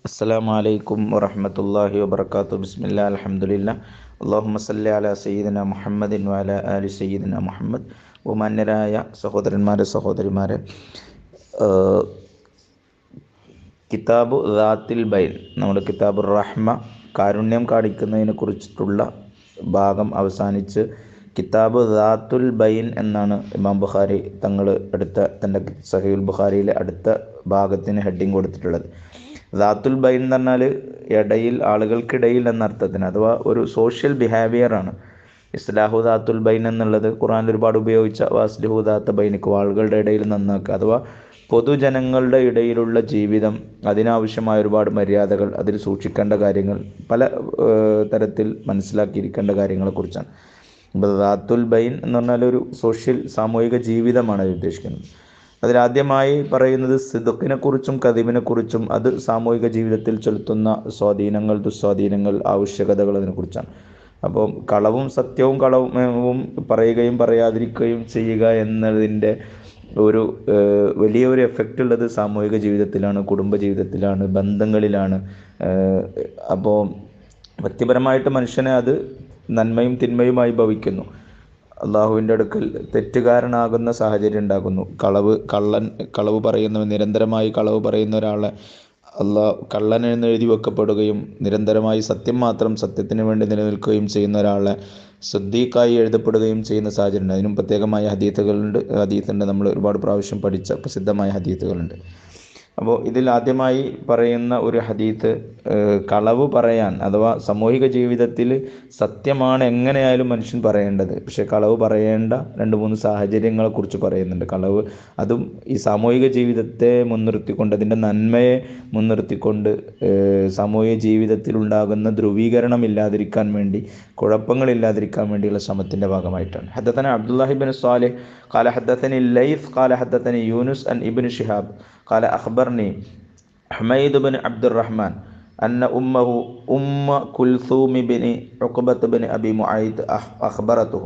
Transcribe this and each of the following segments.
السلام عليكم ورحمة الله وبركاته بسم الله الحمد لله اللهم صل على سيدنا മുഹമ്മദ് وعلى آل سيدنا മുഹമ്മദ് ബഹുമാന്യരായ സഹോദരന്മാരെ സഹോദരിമാരെ ഏഹ്, കിതാബ് ദാത്തിൽ ബൈൻ നമ്മുടെ കിതാബ് റഹ്മ കാരുണ്യം കാണിക്കുന്നതിനെ കുറിച്ചിട്ടുള്ള ഭാഗം അവസാനിച്ച് കിതാബ് ദാത്തുൽ ബൈൻ എന്നാണ് ഇമാം ബുഖാരി തങ്ങൾ അടുത്ത തൻ്റെ സഹീൽ ബുഖാരിയിലെ അടുത്ത ഭാഗത്തിന് ഹെഡിങ് കൊടുത്തിട്ടുള്ളത് ദാത്തുൽ ബൈൻ എന്ന് പറഞ്ഞാൽ ഇടയിൽ ആളുകൾക്കിടയിൽ എന്ന അർത്ഥത്തിന് അഥവാ ഒരു സോഷ്യൽ ബിഹേവിയർ ആണ് ഇസ്ലാഹു ദാത്തുൽ ബൈൻ എന്നുള്ളത് ഖുറാനിൽ ഒരുപാട് ഉപയോഗിച്ച വാസ്ലിഹു ദാത്ത ബൈനിക്ക് ആളുകളുടെ ഇടയിൽ നന്നാക്കുക അഥവാ പൊതുജനങ്ങളുടെ ഇടയിലുള്ള ജീവിതം അതിനാവശ്യമായ ഒരുപാട് മര്യാദകൾ അതിൽ സൂക്ഷിക്കേണ്ട കാര്യങ്ങൾ പല ഏഹ്, തരത്തിൽ മനസ്സിലാക്കിയിരിക്കേണ്ട കാര്യങ്ങളെക്കുറിച്ചാണ് ഇപ്പോൾ ദാത്തുൽ ബൈൻ എന്ന് പറഞ്ഞാൽ ഒരു സോഷ്യൽ സാമൂഹിക ജീവിതമാണ് അത് ഉദ്ദേശിക്കുന്നത് അതിലാദ്യമായി പറയുന്നത് സിദുക്കിനെ കുറിച്ചും കതിബിനെ കുറിച്ചും അത് സാമൂഹിക ജീവിതത്തിൽ ചെലുത്തുന്ന സ്വാധീനങ്ങൾ ദുസ്വാധീനങ്ങൾ ആവശ്യകതകൾ അതിനെക്കുറിച്ചാണ് അപ്പോൾ കളവും സത്യവും കളവും പറയുകയും പറയാതിരിക്കുകയും ചെയ്യുക എന്നതിൻ്റെ ഒരു ഏഹ്, വലിയൊരു എഫക്റ്റ് ഉള്ളത് സാമൂഹിക ജീവിതത്തിലാണ് കുടുംബ ജീവിതത്തിലാണ് ബന്ധങ്ങളിലാണ് അപ്പോൾ വ്യക്തിപരമായിട്ട് മനുഷ്യനെ അത് നന്മയും തിന്മയുമായി ഭവിക്കുന്നു അള്ളാഹുവിൻ്റെ അടുക്കൽ തെറ്റുകാരനാകുന്ന സാഹചര്യം ഉണ്ടാകുന്നു കളവ് കള്ളൻ കളവ് പറയുന്നവൻ നിരന്തരമായി കളവ് പറയുന്ന ഒരാളെ അള്ളാഹ് കള്ളൻ എന്ന് എഴുതി വെക്കപ്പെടുകയും നിരന്തരമായി സത്യം മാത്രം സത്യത്തിന് വേണ്ടി നിലനിൽക്കുകയും ചെയ്യുന്ന ഒരാളെ സുദ്ദീഖായി എഴുതപ്പെടുകയും ചെയ്യുന്ന സാഹചര്യം ഉണ്ട് അതിനും പ്രത്യേകമായ ഹദീത്തുകളുണ്ട് ഹദീത്തുണ്ട് നമ്മൾ ഒരുപാട് പ്രാവശ്യം പഠിച്ച പ്രസിദ്ധമായ ഹദീത്തുകളുണ്ട് അപ്പോൾ ഇതിൽ ആദ്യമായി പറയുന്ന ഒരു ഹദീത്ത് ഏഹ്, കളവ് പറയാൻ അഥവാ സാമൂഹിക ജീവിതത്തിൽ സത്യമാണ് എങ്ങനെയായാലും മനുഷ്യൻ പറയേണ്ടത് പക്ഷെ കളവ് പറയേണ്ട രണ്ട് മൂന്ന് സാഹചര്യങ്ങളെ കുറിച്ച് പറയുന്നുണ്ട് കളവ് അതും ഈ സാമൂഹിക ജീവിതത്തെ മുൻനിർത്തിക്കൊണ്ട് അതിൻ്റെ നന്മയെ മുൻനിർത്തിക്കൊണ്ട് ഏഹ്, സാമൂഹിക ജീവിതത്തിൽ ഉണ്ടാകുന്ന ധ്രുവീകരണം ഇല്ലാതിരിക്കാൻ വേണ്ടി കുഴപ്പങ്ങളില്ലാതിരിക്കാൻ വേണ്ടിയുള്ള ശ്രമത്തിൻ്റെ ഭാഗമായിട്ടാണ് ഹദ്ദത്തന അബ്ദുല്ലാഹിബിൻ സ്വാലിഹ് قال حدثني الليث قال حدثني يونس عن ابن شهاب قال أخبرني حميد بن عبد الرحمن أن أمه أم كلثوم بن عقبة بن أبي معيط أخ- أخبرته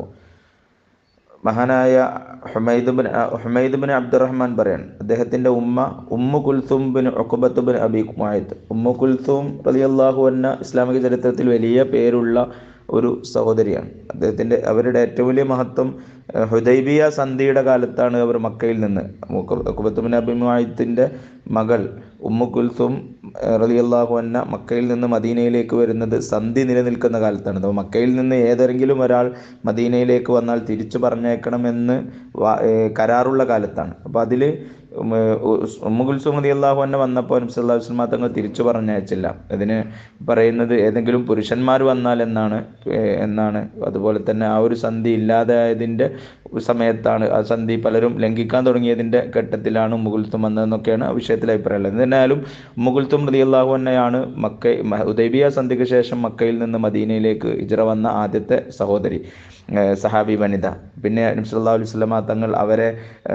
മഹാനായ Humaid bin Humaid bin Abdurrahman പറയാൻ അദ്ദേഹത്തിൻ്റെ ഉമ്മ Umm Kulthum bin Uqbah bin Abi Muait Umm Kulthum റളിയല്ലാഹു അന്ന ഇസ്ലാമിക ചരിത്രത്തിൽ വലിയ പേരുള്ള ഒരു സഹോദരിയാണ് അദ്ദേഹത്തിൻ്റെ അവരുടെ ഏറ്റവും വലിയ മഹത്വം ഏഹ്, ഹുദൈബിയ സന്ധിയുടെ കാലത്താണ് അവർ മക്കയിൽ നിന്ന് ഒക്കുബത്ത് ബിൻ അബി മുആയിത്തിൻ്റെ മകൾ ഉമ്മു കുൽസൂം റളിയല്ലാഹു അന്ന മക്കയിൽ നിന്ന് മദീനയിലേക്ക് വരുന്നത് സന്ധി നിലനിൽക്കുന്ന കാലത്താണ് അപ്പോൾ മക്കയിൽ നിന്ന് ഏതെങ്കിലും ഒരാൾ മദീനയിലേക്ക് വന്നാൽ തിരിച്ചു പറഞ്ഞേക്കണമെന്ന് വാ- ഏഹ് കരാറുള്ള കാലത്താണ് അപ്പോൾ അതിൽ ഉമ്മുകുൽസും റതി അള്ളാഹു തന്നെ വന്നപ്പോൾ നബ്സല്ലാ വസ്ലമ തങ്ങൾ തിരിച്ചു പറഞ്ഞയച്ചില്ല അതിന് പറയുന്നത് ഏതെങ്കിലും പുരുഷന്മാർ വന്നാൽ എന്നാണ് ഏഹ് എന്നാണ് അതുപോലെ തന്നെ ആ ഒരു സന്ധി ഇല്ലാതായതിൻ്റെ സമയത്താണ് ആ സന്ധി പലരും ലംഘിക്കാൻ തുടങ്ങിയതിൻ്റെ ഘട്ടത്തിലാണ് ഉമ്മുകുൽത്തും വന്നതെന്നൊക്കെയാണ് ആ വിഷയത്തിൽ അഭിപ്രായമുള്ളത് എന്തായാലും ഉമ്മുകുൽത്തും റതി അള്ളാഹു തന്നെയാണ് മക്ക മ- ഉദൈബിയ സന്ധിക്ക് ശേഷം മക്കയിൽ നിന്ന് മദീനയിലേക്ക് ഇജറ വന്ന ആദ്യത്തെ സഹോദരി ഏഹ് സഹാബി വനിത പിന്നെ നബ്സല്ലാ അലൈഹി സ്വലമ തങ്ങൾ അവരെ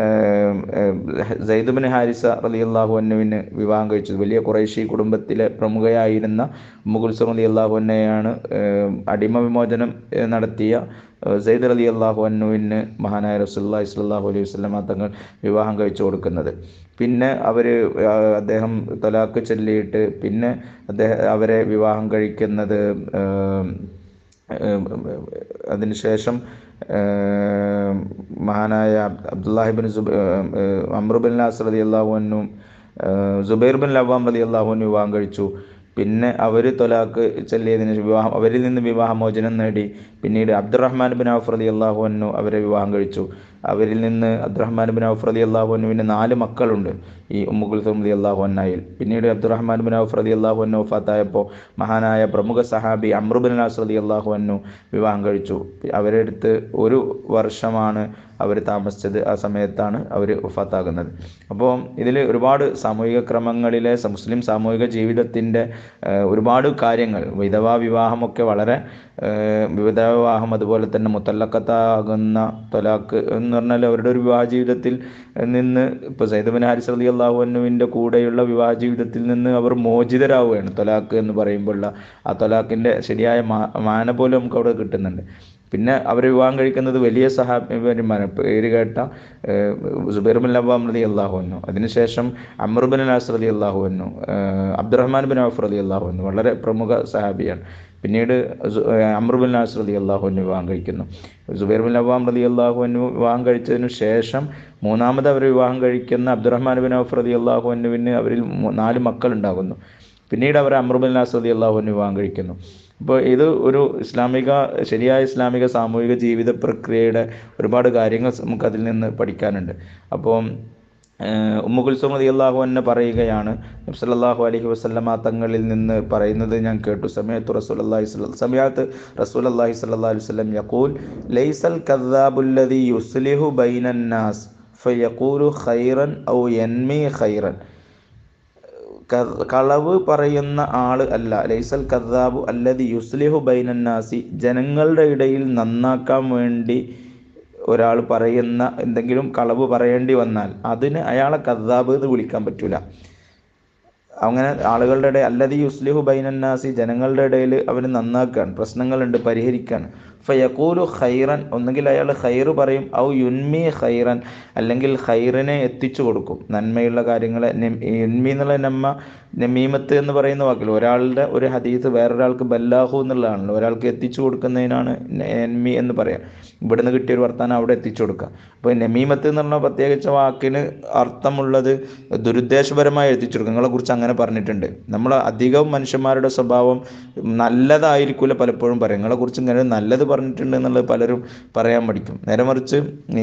സൈദുബിൻ ഹാരിസ റലി അള്ളാഹു അന്നുവിന് വിവാഹം കഴിച്ചത് വലിയ കുറേശി കുടുംബത്തിലെ പ്രമുഖയായിരുന്ന മുഗുൽസം അലി അള്ളാഹു അന്നയാണ് അടിമ വിമോചനം ഏഹ് നടത്തിയ ഏഹ് സെയ്ദ് അലി അള്ളാഹു അന്നുവിന് മഹാനായ റസുല്ലാ ഇസ്ലാഹു അലൈഹി വസ്ലമ തങ്ങൾ വിവാഹം കഴിച്ചു കൊടുക്കുന്നത് പിന്നെ അവർ അദ്ദേഹം തൊലാക്ക് ചൊല്ലിയിട്ട് പിന്നെ അദ്ദേഹം അവരെ വിവാഹം കഴിക്കുന്നത് ഏഹ് അതിനുശേഷം ഏഹ്, മഹാനായ അബ്ദുല്ലാഹിബിൻ സുബ അമ്രുബിൻ നാസ് റതി അള്ളാഹുനും സുബൈർ ബിൻ ലവാം റതി അള്ളാഹുവിന് വിവാഹം കഴിച്ചു പിന്നെ അവർ തൊലാക്ക് ചെല്ലിയതിന് ശേഷം വിവാഹം അവരിൽ നിന്ന് വിവാഹമോചനം നേടി പിന്നീട് അബ്ദുറഹ്മാൻ ബിൻ ഔഫ് റതി അള്ളാഹുവിനു അവരെ വിവാഹം കഴിച്ചു അവരിൽ നിന്ന് അബ്ദുറഹ്മാൻ ബിൻ ഔഫ് റതി അള്ളാഹുവിനുവിന് നാല് മക്കളുണ്ട് ഈ ഉമ്മുകുൽസും റതി അള്ളാഹു അന്നായിൽ പിന്നീട് അബ്ദുറഹ്മാൻ ബിൻ ഔഫ് റതി അള്ളാഹു അന്നു വഫാത്തായപ്പോൾ മഹാനായ പ്രമുഖ സഹാബി അമ്രുബിൻ നാസ് റതി അള്ളാഹു അന്നു വിവാഹം കഴിച്ചു അവരുടെ അടുത്ത് ഒരു വർഷമാണ് അവർ താമസിച്ചത് ആ സമയത്താണ് അവർ വഫാത്താകുന്നത് അപ്പോൾ ഇതിൽ ഒരുപാട് സാമൂഹിക ക്രമങ്ങളിലെ സ- മുസ്ലിം സാമൂഹിക ജീവിതത്തിൻ്റെ ഏഹ്, ഒരുപാട് കാര്യങ്ങൾ വിധവാ വിവാഹമൊക്കെ വളരെ ഏഹ്, വിധവാ വിവാഹം അതുപോലെ തന്നെ മുത്തല്ലക്കത്താകുന്ന തൊലാക്ക് എന്ന് പറഞ്ഞാൽ അവരുടെ ഒരു വിവാഹ ജീവിതത്തിൽ നിന്ന് ഇപ്പോൾ സൈദബിൻ ഹാരിസ് അലി അള്ളാഹുവിൻ്റെ കൂടെയുള്ള വിവാഹ ജീവിതത്തിൽ നിന്ന് അവർ മോചിതരാവുകയാണ് തൊലാക്ക് എന്ന് പറയുമ്പോഴുള്ള ആ തൊലാക്കിൻ്റെ ശരിയായ മാ മാന പോലും നമുക്ക് അവിടെ കിട്ടുന്നുണ്ട് പിന്നെ അവർ വിവാഹം കഴിക്കുന്നത് വലിയ സഹാബിമാരെ പേര് കേട്ട സുബൈർ ബിൻ ലവാം റതി അള്ളാഹു വന്നു അതിനുശേഷം അമറുബിൻ അലാസ് റതി അള്ളാഹു വന്നു അബ്ദുറഹ്മാൻ ബിൻ ഔഫ് റതി അള്ളാഹു വന്നു വളരെ പ്രമുഖ സഹാബിയാണ് പിന്നീട് അമറുബിൻ അലാസ് റതി അള്ളാഹുവിന് വിവാഹം കഴിക്കുന്നു സുബൈർ ബിൻ ലവാം റതി അള്ളാഹുവിന് വിവാഹം കഴിച്ചതിനു ശേഷം മൂന്നാമത് അവർ വിവാഹം കഴിക്കുന്ന അബ്ദുറഹ്മാൻ ബിൻ ഔഫ് റതി അള്ളാഹുവിന് അവരിൽ നാല് മക്കൾ ഉണ്ടാകുന്നു പിന്നീട് അവർ അമറുബിൻ അലാസ് റതി അള്ളാഹുവിന് വിവാഹം കഴിക്കുന്നു അപ്പോൾ ഇത് ഒരു ഇസ്ലാമിക ശരിയായ ഇസ്ലാമിക സാമൂഹിക ജീവിത പ്രക്രിയയുടെ ഒരുപാട് കാര്യങ്ങൾ നമുക്ക് അതിൽ നിന്ന് പഠിക്കാനുണ്ട് അപ്പോൾ ഉമ്മുകുൽസും അലി അള്ളാഹു എന്നെ പറയുകയാണ് നബ്സല്ലാഹു അലഹി വസ്ലമ തങ്ങളിൽ നിന്ന് പറയുന്നത് ഞാൻ കേട്ടു സമയത്ത് റസൂൽ അള്ളാഹി സമയത്ത് റസൂൽ അള്ളാഹി സല്ലാ അലൈഹി വസ്ലം യക്കൂൽ ലൈസൽ കദാബുല്ലതി യുസ്ലിഹു ബൈനന്നാസ് ഫയക്കൂലു ഖൈറൻ ഔ യൻമി ഖൈറൻ കളവ് പറയുന്ന ആൾ അല്ല ലൈസൽ കദാബു അല്ലതി യുസ്ലിഹു ബൈനന്നാസി ജനങ്ങളുടെ ഇടയിൽ നന്നാക്കാൻ വേണ്ടി ഒരാൾ പറയുന്ന എന്തെങ്കിലും കളവ് പറയേണ്ടി വന്നാൽ അതിന് അയാളെ കദാബ് എന്ന് വിളിക്കാൻ പറ്റൂല അങ്ങനെ ആളുകളുടെ ഇടയിൽ അല്ലതി യുസ്ലിഹു ബൈനന്നാസി ജനങ്ങളുടെ ഇടയിൽ അവന് നന്നാക്കാൻ പ്രശ്നങ്ങളുണ്ട് പരിഹരിക്കാൻ ഫയക്കൂലു ഖൈറൻ ഒന്നുകിൽ അയാൾ ഖൈറ് പറയും ഔ യുൻമി ഖൈറൻ അല്ലെങ്കിൽ ഖൈറിനെ എത്തിച്ചു കൊടുക്കും നന്മയുള്ള കാര്യങ്ങളെ യുൻമി എന്നുള്ള നമ്മ നമീമത്ത് എന്ന് പറയുന്ന വാക്കിൽ ഒരാളുടെ ഒരു ഹദീസ് വേറൊരാൾക്ക് ബല്ലാഹു എന്നുള്ളതാണല്ലോ ഒരാൾക്ക് എത്തിച്ചു കൊടുക്കുന്നതിനാണ് നന്മി എന്ന് പറയാം ഇവിടുന്ന് കിട്ടിയൊരു വർത്താനം അവിടെ എത്തിച്ചു കൊടുക്കുക അപ്പോൾ നമീമത്ത് എന്ന് പറഞ്ഞ പ്രത്യേകിച്ച വാക്കിന് അർത്ഥമുള്ളത് ദുരുദ്ദേശപരമായി എത്തിച്ചു കൊടുക്കുക നിങ്ങളെക്കുറിച്ച് അങ്ങനെ പറഞ്ഞിട്ടുണ്ട് നമ്മൾ അധികം മനുഷ്യന്മാരുടെ സ്വഭാവം നല്ലതായിരിക്കില്ല പലപ്പോഴും പറയും നിങ്ങളെക്കുറിച്ച് ഇങ്ങനെ നല്ലത് പറഞ്ഞിട്ടുണ്ട് എന്നുള്ളത് പലരും പറയാൻ പഠിക്കും നേരെ മറിച്ച്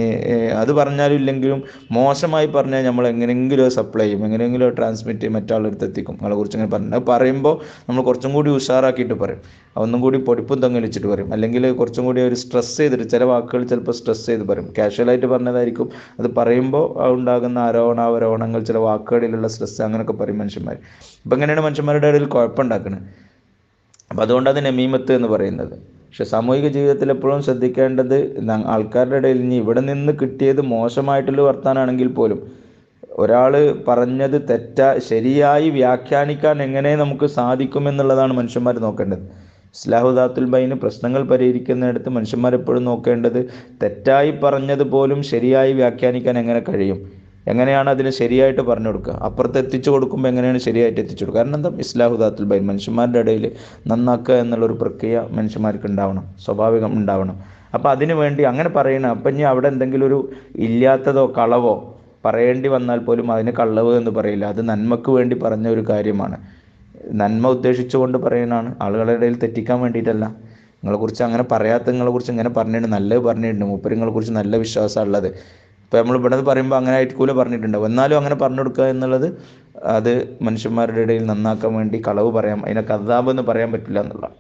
അത് പറഞ്ഞാലും ഇല്ലെങ്കിലും മോശമായി പറഞ്ഞാൽ നമ്മൾ എങ്ങനെയെങ്കിലും സപ്ലൈ ചെയ്യും എങ്ങനെയെങ്കിലും ട്രാൻസ്മിറ്റ് ചെയ്യും മറ്റാളെടുത്ത് എത്തിക്കും നിങ്ങളെ കുറിച്ച് ഇങ്ങനെ പറഞ്ഞു അത് പറയുമ്പോൾ നമ്മൾ കുറച്ചും കൂടി ഉഷാറാക്കിയിട്ട് പറയും ഒന്നും കൂടി പൊടിപ്പും തങ്ങലിച്ചിട്ട് പറയും അല്ലെങ്കിൽ കുറച്ചും കൂടി ഒരു സ്ട്രെസ് ചെയ്തിട്ട് ചില വാക്കുകൾ ചിലപ്പോൾ സ്ട്രെസ് ചെയ്ത് പറയും കാഷ്വലായിട്ട് പറഞ്ഞതായിരിക്കും അത് പറയുമ്പോൾ ഉണ്ടാകുന്ന ആരോപണാവരോപണങ്ങൾ ചില വാക്കുകളിലുള്ള സ്ട്രെസ് അങ്ങനെയൊക്കെ പറയും മനുഷ്യന്മാർ അപ്പം ഇങ്ങനെയാണ് മനുഷ്യന്മാരുടെ ഇടയിൽ കുഴപ്പമുണ്ടാക്കുന്നത് അപ്പം അതുകൊണ്ടാണ് നമീമത്ത് എന്ന് പറയുന്നത് പക്ഷെ സാമൂഹിക ജീവിതത്തിൽ എപ്പോഴും ശ്രദ്ധിക്കേണ്ടത് ആൾക്കാരുടെ ഇടയിൽ ഇനി ഇവിടെ നിന്ന് കിട്ടിയത് മോശമായിട്ടുള്ള വർത്താനാണെങ്കിൽ പോലും ഒരാൾ പറഞ്ഞത് തെറ്റാ ശരിയായി വ്യാഖ്യാനിക്കാൻ എങ്ങനെ നമുക്ക് സാധിക്കുമെന്നുള്ളതാണ് മനുഷ്യന്മാർ നോക്കേണ്ടത് ഇസ്ലാഹുദാത്തുൽ ബൈന് പ്രശ്നങ്ങൾ പരിഹരിക്കുന്നിടത്ത് മനുഷ്യന്മാർ എപ്പോഴും നോക്കേണ്ടത് തെറ്റായി പറഞ്ഞത് പോലും ശരിയായി വ്യാഖ്യാനിക്കാൻ എങ്ങനെ കഴിയും എങ്ങനെയാണ് അതിന് ശരിയായിട്ട് പറഞ്ഞു കൊടുക്കുക അപ്പുറത്ത് എത്തിച്ചു കൊടുക്കുമ്പോൾ എങ്ങനെയാണ് ശരിയായിട്ട് എത്തിച്ചു കൊടുക്കുക കാരണം എന്താ ഇസ്ലാഹുദാത്തുൽ ബൈൻ മനുഷ്യന്മാരുടെ ഇടയിൽ നന്നാക്കുക എന്നുള്ളൊരു പ്രക്രിയ മനുഷ്യന്മാർക്ക് ഉണ്ടാവണം സ്വാഭാവികം ഉണ്ടാവണം അപ്പോൾ അതിനു വേണ്ടി അങ്ങനെ പറയണം അപ്പം ഇനി അവിടെ എന്തെങ്കിലും ഒരു ഇല്ലാത്തതോ കളവോ പറയേണ്ടി വന്നാൽ പോലും അതിന് കള്ളവ് എന്ന് പറയില്ല അത് നന്മക്ക് വേണ്ടി പറഞ്ഞ ഒരു കാര്യമാണ് നന്മ ഉദ്ദേശിച്ചുകൊണ്ട് പറയുന്നതാണ് ആളുകളുടെ ഇടയിൽ തെറ്റിക്കാൻ വേണ്ടിയിട്ടല്ല നിങ്ങളെക്കുറിച്ച് അങ്ങനെ പറയാത്ത നിങ്ങളെക്കുറിച്ച് ഇങ്ങനെ പറഞ്ഞിട്ടുണ്ട് നല്ലത് പറഞ്ഞിട്ടുണ്ട് മൂപ്പരിങ്ങളെ കുറിച്ച് നല്ല വിശ്വാസമാണ് ഉള്ളത് ഇപ്പോൾ നമ്മൾ ഇവിടെ പറയുമ്പോൾ അങ്ങനെ ആയിരിക്കൂല പറഞ്ഞിട്ടുണ്ടാവും എന്നാലും അങ്ങനെ പറഞ്ഞു കൊടുക്കുക എന്നുള്ളത് അത് മനുഷ്യന്മാരുടെ ഇടയിൽ നന്നാക്കാൻ വേണ്ടി കളവ് പറയാം അതിനെ കഥാബ് എന്ന് പറയാൻ പറ്റില്ല എന്നുള്ളതാണ്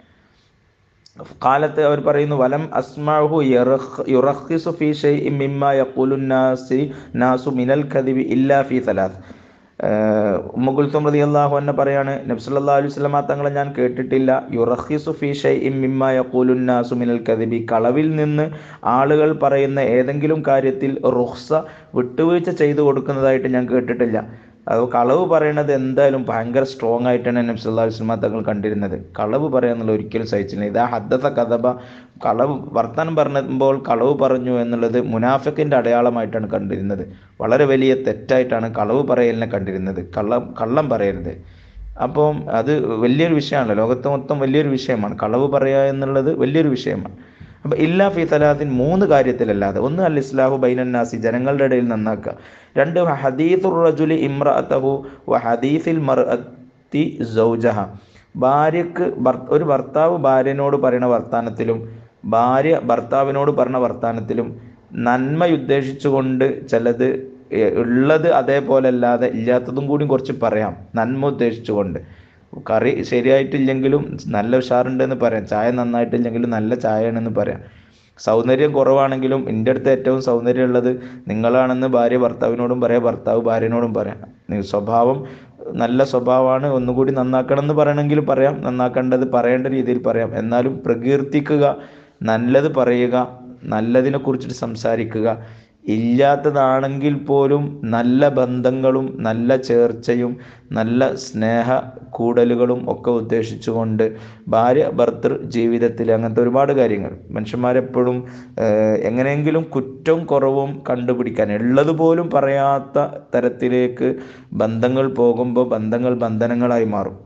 കാലത്ത് അവർ പറയുന്നു വലം അസ്മാഹു യുറഖിസു ഫീ ഷൈഇൻ മിമ്മ യഖൂലു നാസി നാസു മിനൽ കദിബി ഇല്ലാ ഫീ സലാത്ത് ഉമ്മുകുൽത്തും റതി അള്ളാഹു എന്നെ പറയാണ് നബ്സല്ലാ അലൈഹി സ്വലമ തങ്ങളെ ഞാൻ കേട്ടിട്ടില്ല യുറഹിസു ഫി ഷൈഇൻ മിമ്മ യഖൂലു നാസു മിനൽ കദിബി കളവിൽ നിന്ന് ആളുകൾ പറയുന്ന ഏതെങ്കിലും കാര്യത്തിൽ റുഹ്സ വിട്ടുവീഴ്ച ചെയ്തു കൊടുക്കുന്നതായിട്ട് ഞാൻ കേട്ടിട്ടില്ല അത് കളവ് പറയുന്നത് എന്തായാലും ഭയങ്കര സ്ട്രോങ് ആയിട്ടാണ് നബി സല്ലല്ലാഹു അലൈഹി വസല്ലം തങ്ങൾ കണ്ടിരുന്നത് കളവ് പറയാന്നുള്ള ഒരിക്കലും സഹിച്ചില്ല ഇതാ ഹദ്ദത്ത കഥബ കളവ് വർത്തമാനം പറഞ്ഞപ്പോൾ കളവ് പറഞ്ഞു എന്നുള്ളത് മുനാഫിക്കിൻ്റെ അടയാളമായിട്ടാണ് കണ്ടിരുന്നത് വളരെ വലിയ തെറ്റായിട്ടാണ് കളവ് പറയലിനെ കണ്ടിരുന്നത് കള്ളം കള്ളം പറയരുത് അപ്പം അത് വലിയൊരു വിഷയമാണല്ലോ ലോകത്ത് മൊത്തം വലിയൊരു വിഷയമാണ് കളവ് പറയുക എന്നുള്ളത് വലിയൊരു വിഷയമാണ് അപ്പം ഇല്ലാ ഫി തലാത്തിൻ മൂന്ന് കാര്യത്തിലല്ലാതെ ഒന്ന് അൽ ഇസ്ലാഹു ബൈനന്നാസി ജനങ്ങളുടെ ഇടയിൽ നന്നാക്കുക രണ്ട് ഹദീസുർ റജുലി ഇമ്രഅത്തഹു വ ഹദീസിൽ മർഅത്തി സൗജഹ ഭാര്യക്ക് ഒരു ഭർത്താവ് ഭാര്യനോട് പറയുന്ന വർത്താനത്തിലും ഭാര്യ ഭർത്താവിനോട് പറഞ്ഞ വർത്താനത്തിലും നന്മ ഉദ്ദേശിച്ചുകൊണ്ട് ചിലത് ഉള്ളത് അതേപോലെ അല്ലാതെ ഇല്ലാത്തതും കൂടി കുറച്ച് പറയാം നന്മ ഉദ്ദേശിച്ചുകൊണ്ട് കറി ശരിയായിട്ടില്ലെങ്കിലും നല്ല ഉഷാറുണ്ടെന്ന് പറയാം ചായ നന്നായിട്ടില്ലെങ്കിലും നല്ല ചായയാണെന്ന് പറയാം സൗന്ദര്യം കുറവാണെങ്കിലും എൻ്റെ അടുത്ത് ഏറ്റവും സൗന്ദര്യമുള്ളത് നിങ്ങളാണെന്ന് ഭാര്യ ഭർത്താവിനോടും പറയാം ഭർത്താവ് ഭാര്യനോടും പറയാം സ്വഭാവം നല്ല സ്വഭാവമാണ് ഒന്നുകൂടി നന്നാക്കണം എന്ന് പറയണമെങ്കിൽ പറയാം നന്നാക്കേണ്ടത് പറയേണ്ട രീതിയിൽ പറയാം എന്നാലും പ്രകീർത്തിക്കുക നല്ലത് പറയുക നല്ലതിനെ കുറിച്ചിട്ട് സംസാരിക്കുക ഇല്ലാത്തതാണെങ്കിൽ പോലും നല്ല ബന്ധങ്ങളും നല്ല ചേർച്ചയും നല്ല സ്നേഹ കൂടലുകളും ഒക്കെ ഉദ്ദേശിച്ചുകൊണ്ട് ഭാര്യ ഭർത്തൃ ജീവിതത്തിൽ അങ്ങനത്തെ ഒരുപാട് കാര്യങ്ങൾ മനുഷ്യന്മാരെപ്പോഴും ഏഹ്, എങ്ങനെയെങ്കിലും കുറ്റവും കുറവും കണ്ടുപിടിക്കാൻ ഉള്ളതുപോലും പറയാത്ത തരത്തിലേക്ക് ബന്ധങ്ങൾ പോകുമ്പോൾ ബന്ധങ്ങൾ ബന്ധനങ്ങളായി മാറും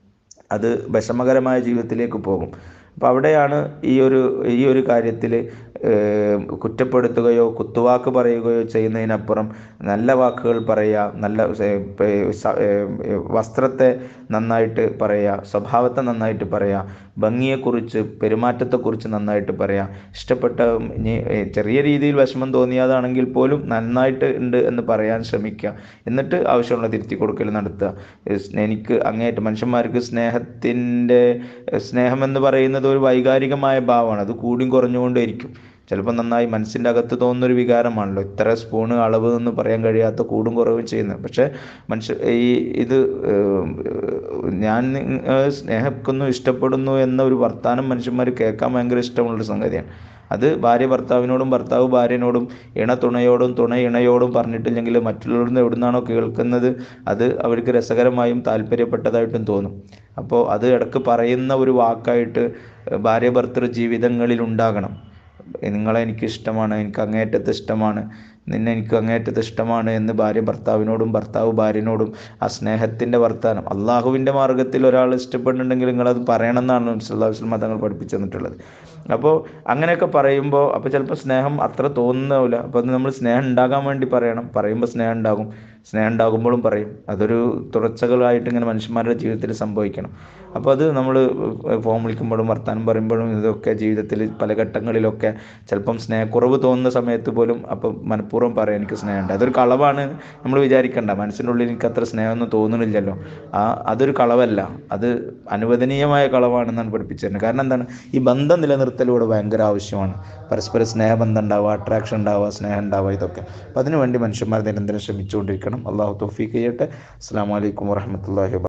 അത് വിഷമകരമായ ജീവിതത്തിലേക്ക് പോകും അപ്പോൾ അവിടെയാണ് ഈ ഒരു ഈ ഒരു കാര്യത്തിൽ കുറ്റപ്പെടുത്തുകയോ കുത്തുവാക്ക് പറയുകയോ ചെയ്യുന്നതിനപ്പുറം നല്ല വാക്കുകൾ പറയുക നല്ല ഏർ, പേ- സ- ഏർ, വസ്ത്രത്തെ നന്നായിട്ട് പറയുക സ്വഭാവത്തെ നന്നായിട്ട് പറയുക ഭംഗിയെക്കുറിച്ച് പെരുമാറ്റത്തെക്കുറിച്ച് നന്നായിട്ട് പറയാം ഇഷ്ടപ്പെട്ട ഇനി ഏർ, ചെറിയ രീതിയിൽ വിഷമം തോന്നിയതാണെങ്കിൽ പോലും നന്നായിട്ട് ഉണ്ട് എന്ന് പറയാൻ ശ്രമിക്കുക എന്നിട്ട് ആവശ്യമുള്ള തിരുത്തി കൊടുക്കൽ നടത്തുക ഏർ, സ് എനിക്ക് അങ്ങേയറ്റം മനുഷ്യന്മാർക്ക് സ്നേഹത്തിൻ്റെ സ്നേഹം എന്ന് പറയുന്നത് ഒരു വൈകാരികമായ ഭാവമാണ് അത് കൂടിയും കുറഞ്ഞുകൊണ്ടേയിരിക്കും ചിലപ്പോൾ നന്നായി മനസ്സിൻ്റെ അകത്ത് തോന്നുന്നൊരു വികാരമാണല്ലോ ഇത്ര സ്പൂണ് അളവ് എന്ന് പറയാൻ കഴിയാത്ത കൂടും കുറവും ചെയ്യുന്നത് പക്ഷേ മനുഷ്യ ഈ ഇത് ഏർ, ഞാൻ നിങ്ങ- സ്നേഹിക്കുന്നു ഇഷ്ടപ്പെടുന്നു എന്ന ഒരു വർത്തമാനം മനുഷ്യന്മാർ കേൾക്കാൻ ഭയങ്കര ഇഷ്ടമുള്ളൊരു സംഗതിയാണ് അത് ഭാര്യ ഭർത്താവിനോടും ഭർത്താവ് ഭാര്യനോടും ഇണ തുണയോടും തുണ ഇണയോടും പറഞ്ഞിട്ടില്ലെങ്കിൽ മറ്റുള്ളവരിൽ നിന്ന് എവിടുന്നാണോ കേൾക്കുന്നത് അത് അവർക്ക് രസകരമായും താല്പര്യപ്പെട്ടതായിട്ടും തോന്നും അപ്പോൾ അത് ഇടക്ക് പറയുന്ന ഒരു വാക്കായിട്ട് ഭാര്യ ഭർത്തൃ ജീവിതങ്ങളിൽ ഉണ്ടാകണം നിങ്ങളെ എനിക്ക് ഇഷ്ടമാണ് എനിക്ക് അങ്ങേയറ്റത്ത് ഇഷ്ടമാണ് നിന്നെ എനിക്ക് അങ്ങേയറ്റത്ത് ഇഷ്ടമാണ് എന്ന് ഭാര്യ ഭർത്താവിനോടും ഭർത്താവ് ഭാര്യനോടും ആ സ്നേഹത്തിൻ്റെ വർത്താനം അള്ളാഹുവിൻ്റെ മാർഗത്തിൽ ഒരാൾ ഇഷ്ടപ്പെടുന്നുണ്ടെങ്കിൽ നിങ്ങളത് പറയണം എന്നാണ് സുല്ലാസ്ലം മതങ്ങൾ പഠിപ്പിച്ചു തന്നിട്ടുള്ളത് അപ്പോൾ അങ്ങനെയൊക്കെ പറയുമ്പോൾ അപ്പോൾ ചിലപ്പോൾ സ്നേഹം അത്ര തോന്നുന്നില്ല അപ്പോൾ അത് നമ്മൾ സ്നേഹം ഉണ്ടാകാൻ വേണ്ടി പറയണം പറയുമ്പോൾ സ്നേഹം ഉണ്ടാകും സ്നേഹം ഉണ്ടാകുമ്പോഴും പറയും അതൊരു തുടർച്ചകളായിട്ട് ഇങ്ങനെ മനുഷ്യന്മാരുടെ ജീവിതത്തിൽ സംഭവിക്കണം അപ്പോൾ അത് നമ്മൾ ഫോം വിളിക്കുമ്പോഴും വർത്താനം പറയുമ്പോഴും ഇതൊക്കെ ജീവിതത്തിൽ പല ഘട്ടങ്ങളിലൊക്കെ ചിലപ്പം സ്നേഹക്കുറവ് തോന്നുന്ന സമയത്ത് പോലും അപ്പം മനഃപൂർവ്വം പറയാം എനിക്ക് സ്നേഹമുണ്ട് അതൊരു കളവാണ് നമ്മൾ വിചാരിക്കണ്ട മനസ്സിൻ്റെ ഉള്ളിൽ എനിക്ക് അത്ര സ്നേഹമൊന്നും തോന്നുന്നില്ലല്ലോ ആ അതൊരു കളവല്ല അത് അനുവദനീയമായ കളവാണെന്നാണ് പഠിപ്പിച്ചിരുന്നത് കാരണം എന്താണ് ഈ ബന്ധം നിലനിർത്തലൂടെ ഭയങ്കര ആവശ്യമാണ് പരസ്പര സ്നേഹബന്ധം ഉണ്ടാവുക അട്രാക്ഷൻ ഉണ്ടാവുക സ്നേഹം ഉണ്ടാവുക ഇതൊക്കെ അപ്പം അതിനുവേണ്ടി മനുഷ്യന്മാർ നിരന്തരം ശ്രമിച്ചുകൊണ്ടിരിക്കണം അള്ളാഹു തൗഫീഖ് ചെയ്യട്ടെ അസ്സാം വലൈക്കും വാഹമത്തല്ലാഹി